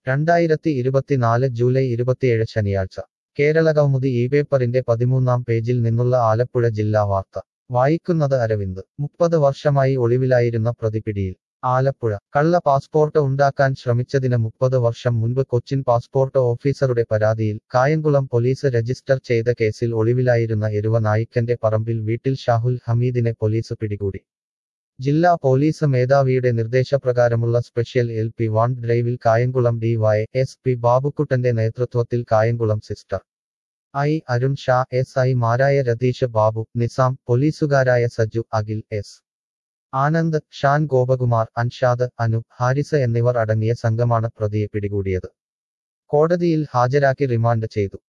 രണ്ടായിരത്തി ഇരുപത്തിനാല് ജൂലൈ ഇരുപത്തിയേഴ് ശനിയാഴ്ച കേരള കൗമുദി ഈ പേപ്പറിന്റെ പതിമൂന്നാം പേജിൽ നിന്നുള്ള ആലപ്പുഴ ജില്ലാ വാർത്ത വായിക്കുന്നത് അരവിന്ദ് മുപ്പത് വർഷമായി ഒളിവിലായിരുന്ന പ്രതിപിടിയിൽ ആലപ്പുഴ കള്ള പാസ്പോർട്ട് ഉണ്ടാക്കാൻ ശ്രമിച്ചതിന് മുപ്പത് വർഷം മുൻപ് കൊച്ചിൻ പാസ്പോർട്ട് ഓഫീസറുടെ പരാതിയിൽ കായംകുളം പോലീസ് രജിസ്റ്റർ ചെയ്ത കേസിൽ ഒളിവിലായിരുന്ന എരുവ നായിക്കന്റെ പറമ്പിൽ വീട്ടിൽ ഷാഹുൽ ഹമീദിനെ പോലീസ് പിടികൂടി ജില്ലാ പോലീസ് മേധാവിയുടെ നിർദ്ദേശപ്രകാരമുള്ള സ്പെഷ്യൽ എൽ പി വൺ ഡ്രൈവിൽ Kayamkulam D Y S P ബാബുക്കുട്ടന്റെ നേതൃത്വത്തിൽ കായംകുളം സിസ്റ്റർ ഐ അരുൺ ഷാ എസ് ഐ മാരായ രതീഷ് ബാബു നിസാം പോലീസുകാരായ സജു അഖിൽ എസ് ആനന്ദ് ഷാൻ ഗോപകുമാർ അൻഷാദ് അനു ഹാരിസ് എന്നിവർ അടങ്ങിയ സംഘമാണ് പ്രതിയെ പിടികൂടിയത് കോടതിയിൽ ഹാജരാക്കി റിമാൻഡ് ചെയ്തു